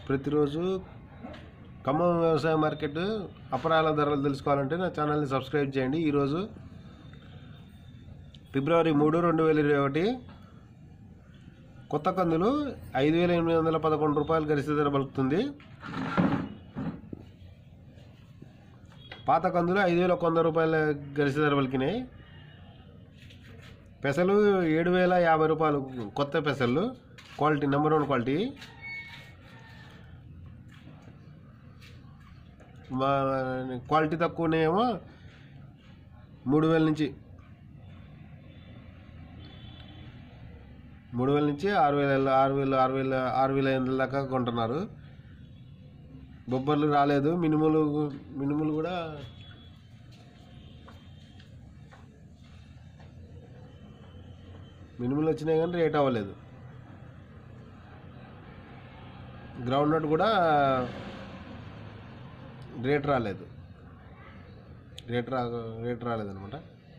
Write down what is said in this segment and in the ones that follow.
ప్రతిరోజు ఖమ్మం వ్యవసాయ మార్కెట్ అపరాల ధరలు తెలుసుకోవాలంటే నా ఛానల్ని సబ్స్క్రైబ్ చేయండి ఈరోజు ఫిబ్రవరి మూడు రెండు వేల ఇరవై ఒకటి కొత్త కందులు ఐదు వేల ఎనిమిది వందల పదకొండు రూపాయలు గరిష్ట ధర పలుకుతుంది పాత కందులు ఐదు వేల ఒక వంద రూపాయల గరిష్ట ధర పలికినాయి పెసలు ఏడు వేల యాభై రూపాయలు కొత్త పెసలు క్వాలిటీ నెంబర్ వన్ క్వాలిటీ మా క్వాలిటీ తక్కువనేమో మూడు వేల నుంచి మూడు వేల నుంచి ఆరు వేల ఆరు వేల ఆరు వేల ఆరు వేల ఎనిమిది దాకా కొంటున్నారు బొబ్బర్లు రాలేదు మినుములు మినుములు కూడా మినుములు వచ్చినాయి కానీ రేట్ అవ్వలేదు గ్రౌండ్ నట్ కూడా రేట్ రాలేదు రేట్ రా రేట్ రాలేదనమాట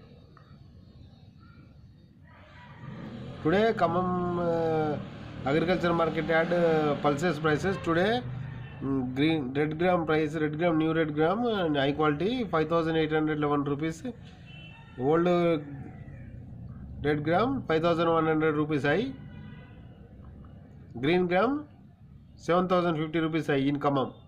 today Khammam agriculture market and pulses prices today green red gram price red gram new red gram high quality five thousand eight hundred eleven rupees old red gram five thousand one hundred rupees high green gram seven thousand fifty rupees high in Khammam